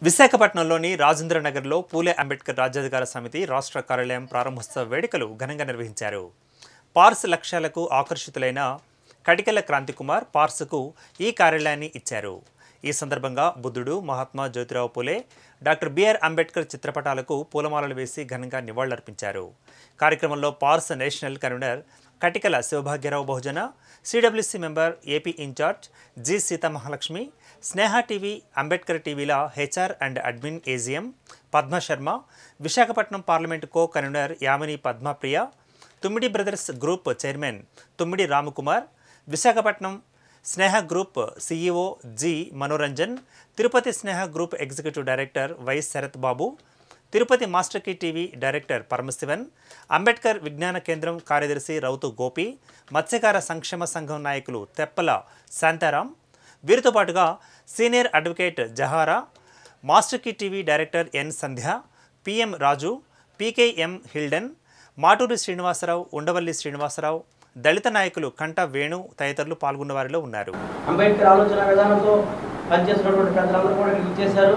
విశాఖపట్నంలోని రాజేంద్ర నగర్లో పూలే అంబేద్కర్ రాజ్యాధికార సమితి రాష్ట్ర కార్యాలయం ప్రారంభోత్సవ వేడుకలు ఘనంగా నిర్వహించారు పార్స్ లక్ష్యాలకు ఆకర్షితులైన కటికల క్రాంతికుమార్ పార్స్కు ఈ కార్యాలయాన్ని ఇచ్చారు ఈ సందర్భంగా బుద్ధుడు మహాత్మా జ్యోతిరావు పూలే డాక్టర్ బిఆర్ అంబేద్కర్ చిత్రపటాలకు పూలమాలలు వేసి ఘనంగా నివాళులర్పించారు కార్యక్రమంలో పార్స్ national convener Katikala Sivabhagyarao Bahujan CWC member AP incharge G Seethamahalakshmi Sneha TV Ambedkar టీవీల HR and admin AGM Padma Sharma Visakhapatnam parliament co convener Yamini Padmapriya Tummidi brothers group chairman Tummidi Ramakumar Visakhapatnam Sneha group CEO G Manoranjan Tirupati Sneha group executive director Y Sarath Babu Tirupati master key TV director Paramasivan Ambedkar విజ్ఞాన కేంద్రం కార్యదర్శి రౌతు గోపి మత్స్యకార సంక్షేమ సంఘం నాయకులు తెప్పల శాంతారాం వీరితో పాటుగా senior advocate Jahara master key TV director N Sandhya PM Raju PKM Hildon Maturi Srinivasarao Undavalli Srinivasarao దళిత నాయకులు కంట వేణు తదితరులు పాల్గొన్న వారిలో ఉన్నారు అంబేద్కర్ ఆలోచన విధానంతో పనిచేసినటువంటి పెద్దలందరూ కూడా ఇక్కడికి ఇచ్చేశారు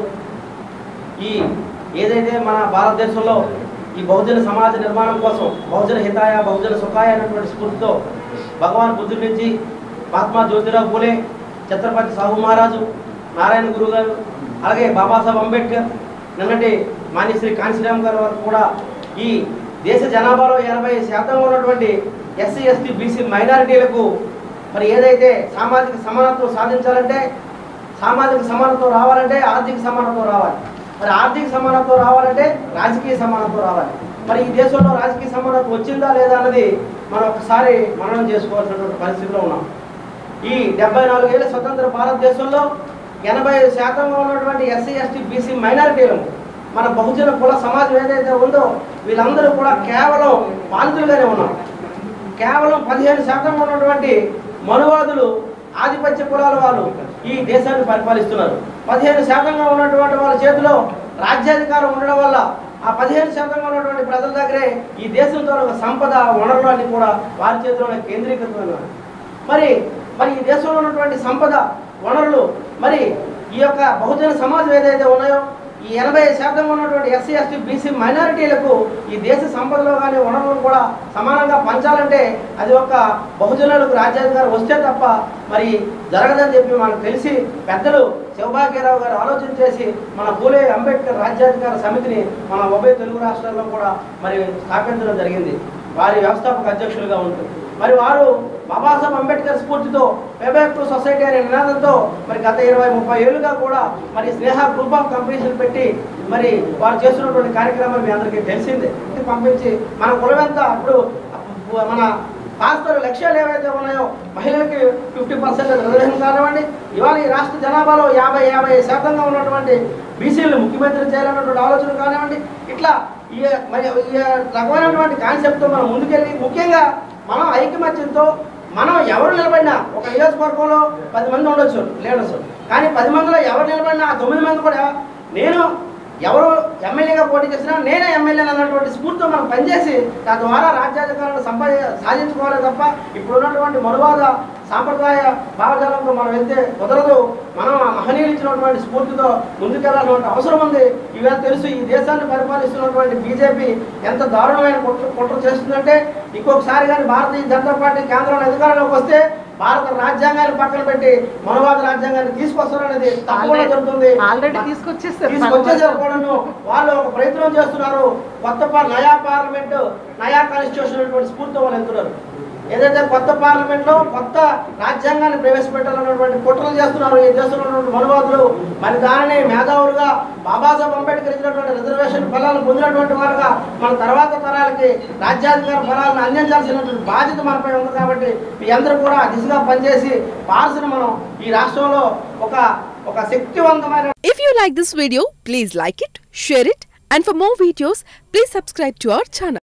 ఈ ఏదైతే మన భారతదేశంలో ఈ బహుజన సమాజ నిర్మాణం కోసం బహుజన హితాయ బహుజన సుఖాయ అనేటువంటి స్ఫూర్తితో భగవాన్ బుద్ధుడి నుంచి మహాత్మా జ్యోతిరావు పూలే ఛత్రపతి సాహు మహారాజు నారాయణ గురువు గారు అలాగే బాబాసాహెబ్ అంబేద్కర్ నిన్నటి మాన్యశ్రీ కాంశీరామ్ గారి వరకు కూడా ఈ దేశ జనాభాలో ఎనభై శాతం ఉన్నటువంటి ఎస్సీ ఎస్టీ బీసీ మైనారిటీలకు మరి ఏదైతే సామాజిక సమానత్వం సాధించాలంటే సామాజిక సమానత్వం రావాలంటే ఆర్థిక సమానత్వం రావాలి మరి ఆర్థిక సమానత్వం రావాలంటే రాజకీయ సమానత్వం రావాలి మరి ఈ దేశంలో రాజకీయ సమానత్వం వచ్చిందా లేదా అన్నది మనం ఒకసారి మననం చేసుకోవాల్సినటువంటి పరిస్థితిలో ఉన్నాం ఈ డెబ్బై నాలుగేళ్ల స్వతంత్ర భారతదేశంలో ఎనభై శాతంగా ఉన్నటువంటి ఎస్సీ ఎస్టీ బీసీ మైనారిటీలను మన బహుజన కుల సమాజం ఏదైతే ఉందో వీళ్ళందరూ కూడా కేవలం బాధితులుగానే ఉన్నారు కేవలం పదిహేను శాతం ఉన్నటువంటి మనువాదులు ఆధిపత్య కులాల వాళ్ళు ఈ దేశాన్ని పరిపాలిస్తున్నారు పదిహేను శాతంగా ఉన్నటువంటి వాళ్ళ చేతిలో రాజ్యాధికారం ఉండడం వల్ల ఆ పదిహేను శాతంగా ఉన్నటువంటి ప్రజల దగ్గరే ఈ దేశంతో ఒక సంపద వనరులు అన్ని కూడా వారి చేతిలోనే కేంద్రీకృతమైనవి మరి మరి ఈ దేశంలో ఉన్నటువంటి సంపద వనరులు మరి ఈ యొక్క బహుజన సమాజం ఏదైతే ఉన్నాయో ఈ ఎనభై శాతం ఉన్నటువంటి ఎస్సీ ఎస్టీ బీసీ మైనారిటీలకు ఈ దేశ సంపదలో కానీ వనరులను కూడా సమానంగా పంచాలంటే అది ఒక బహుజనులకు రాజ్యాధికారం వస్తే తప్ప మరి జరగదని చెప్పి మనకు తెలిసి పెద్దలు శివభాగ్యరావు గారు ఆలోచన చేసి మన పూలే అంబేద్కర్ రాజ్యాధికార సమితిని మన ఉభయ తెలుగు రాష్ట్రాల్లో కూడా మరి స్థాపించడం జరిగింది వారి వ్యవస్థాపక అధ్యక్షులుగా ఉంటుంది మరి వారు బాబాసాహెబ్ అంబేద్కర్ స్ఫూర్తితో పేబ్యాక్ టు సొసైటీ అనే నినాదంతో మరి గత ఇరవై ముప్పై ఏళ్ళుగా కూడా మరి స్నేహ గ్రూప్ ఆఫ్ కంపెనీస్ పెట్టి మరి వారు చేస్తున్నటువంటి కార్యక్రమాలు మీ అందరికీ తెలిసిందే ఇది పంపించి మన కులమెంత ఇప్పుడు మన పాస్టర్ లక్ష్యాలు ఏవైతే ఉన్నాయో మహిళలకి ఫిఫ్టీ పర్సెంట్ రిజర్వేషన్ కానివ్వండి ఇవాళ ఈ రాష్ట్ర జనాభాలో యాభై యాభై శాతంగా ఉన్నటువంటి బీసీలు ముఖ్యమంత్రి చేయాలన్నటువంటి ఆలోచన కానివ్వండి ఇట్లా ఈ మరి ఈ రకమైనటువంటి కాన్సెప్ట్తో మనం ముందుకెళ్ళి ముఖ్యంగా మనం ఐకమత్యంతో మనం ఎవరు నిలబడినా ఒక నియోజకవర్గంలో పది మంది ఉండొచ్చు లీడర్స్ కానీ పది మందిలో ఎవరు నిలబడినా ఆ తొమ్మిది మంది కూడా నేను ఎవరు ఎమ్మెల్యేగా పోటీ చేసినా నేనే ఎమ్మెల్యే అన్నటువంటి స్ఫూర్తితో మనం పనిచేసి తద్వారా రాజ్యాధికారాన్ని సంపా సాధించుకోవాలి తప్ప ఇప్పుడు ఉన్నటువంటి మనువాద సాంప్రదాయ భావజాలంతో మనం వెళ్తే కుదరదు మనం ఆ మహనీయులు ఇచ్చినటువంటి స్ఫూర్తితో ముందుకెళ్లాల్సిన అవసరం ఉంది ఇవాళ తెలుసు ఈ దేశాన్ని పరిపాలిస్తున్నటువంటి బీజేపీ ఎంత దారుణమైన కుట్ర కుట్ర చేస్తుందంటే ఇంకొకసారి కానీ భారతీయ జనతా పార్టీ కేంద్రంలో అధికారంలోకి వస్తే భారత రాజ్యాంగాన్ని పక్కన పెట్టి మనవాద రాజ్యాంగాన్ని తీసుకొస్తారనేది తప్పకుండా జరుగుతుంది ఆల్రెడీ తీసుకొచ్చేస్తారు తీసుకొచ్చేసారు కూడాను వాళ్ళు ఒక ప్రయత్నం చేస్తున్నారు కొత్త పా- నయా పార్లమెంట్ నయా కాన్స్టిట్యూషన్ అనేటువంటి స్ఫూర్తితో వాళ్ళు వెళ్తున్నారు ఏదైతే కొత్త పార్లమెంట్ లో కొత్త రాజ్యాంగాన్ని ప్రవేశపెట్టాలన్నటువంటి కుట్రలు చేస్తున్నారు ఈ దేశంలో ఉన్నటువంటి మనువాదులు మరి దానిని మేధావులుగా బాబాసాహెబ్ అంబేద్కర్ ఇచ్చినటువంటి రిజర్వేషన్ ఫలాలను పొందినటువంటి వారుగా మన తర్వాత తరాలకి రాజ్యాధికార ఫలాలను అందించాల్సినటువంటి బాధ్యత మనపై ఉంది కాబట్టి మీ అందరూ కూడా ఆ దిశగా పనిచేసి పార్సను మనం ఈ రాష్ట్రంలో ఒక ఒక శక్తివంతమైన If you like this video, please like it, share it, and for more videos, please subscribe to our channel.